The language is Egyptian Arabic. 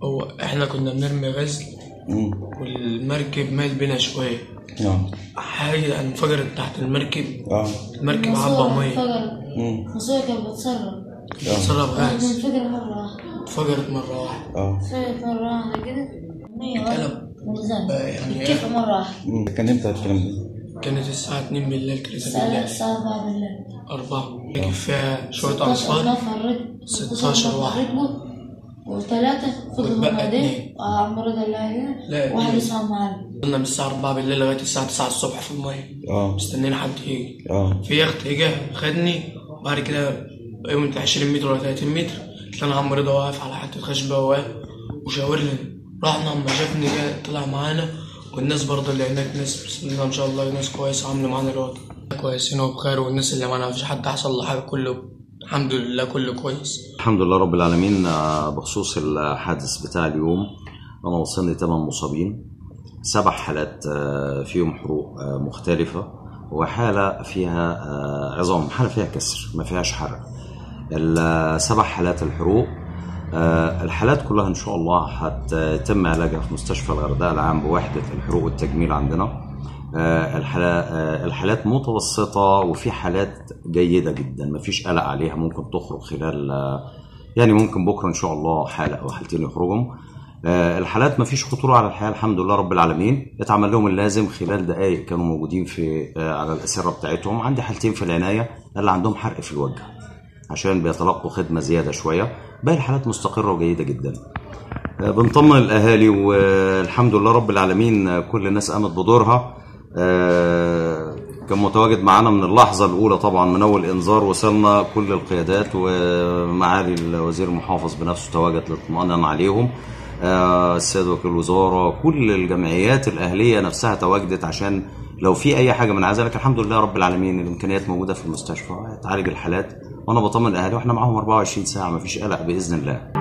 هو احنا كنا بنرمي غزل مم. والمركب مايل بينا شوية اه حاجة انفجرت تحت المركب اه المركب عبى مية انفجرت مم. مصيبة كانت بتسرب اتسرب غاز انفجر مرة واحدة انفجرت مرة واحدة اه انفجرت مرة واحدة كده مية واحدة اتقلب ملزمة آه، يعني كيف مرة واحدة مم. كان امتى الكلام ده؟ كانت الساعة 2 بالليل 3 الساعة بالليل الساعة 4 بالليل أربعة ركب فيها شوية 16 أطفال نفر رجل 16 واحد. وثلاثة فضلوا واتبقى موجودين اتنين. عم رضا الله لا، واحد اتنين. اسمه معلم قلنا من الساعة 4 بالليل لغاية الساعة 9 الصبح في المية اه مستنيين حد يجي اه في يخت اجى خدني وبعد كده يوم 20 متر ولا 30 متر كان عم رضا واقف على حتة خشبة واقف وشاور لنا رحنا اما شافني جاي طلع معانا والناس برضه اللي هناك ناس بسم الله ما شاء الله ناس كويسة عاملة معانا الوقت كويسين وبخير والناس اللي معانا مفيش حد حصل له حاجة كله الحمد لله كله كويس الحمد لله رب العالمين آه، بخصوص الحادث بتاع اليوم انا وصلني 8 مصابين سبع حالات آه، فيهم حروق آه، مختلفة وحالة فيها آه، عظام حالة فيها كسر ما فيهاش حرق السبع حالات الحروق آه، الحالات كلها ان شاء الله هتتم علاجها في مستشفى الغردقه العام بوحده الحروق والتجميل عندنا آه، الحالات آه، الحالات متوسطه وفي حالات جيده جدا ما فيش قلق عليها ممكن تخرج خلال آه، يعني ممكن بكره ان شاء الله حاله او حالتين يخرجوا آه، الحالات ما فيش خطوره على الحياه الحمد لله رب العالمين اتعمل لهم اللازم خلال دقائق كانوا موجودين في آه، على الاسره بتاعتهم عندي حالتين في العنايه اللي عندهم حرق في الوجه عشان بيتلقوا خدمه زياده شويه باقي الحالات مستقره وجيده جدا آه، بنطمن الاهالي والحمد لله رب العالمين آه، كل الناس قامت بدورها آه، كان متواجد معانا من اللحظه الاولى طبعا من اول انذار وصلنا كل القيادات ومعالي الوزير المحافظ بنفسه تواجد للاطمئنان عليهم آه، السيد وكيل الوزاره كل الجمعيات الاهليه نفسها تواجدت عشان لو في اي حاجه من ذلك الحمد لله رب العالمين الامكانيات موجوده في المستشفى تعالج الحالات وانا بطمن الاهالي واحنا معاهم 24 ساعه ما فيش قلق باذن الله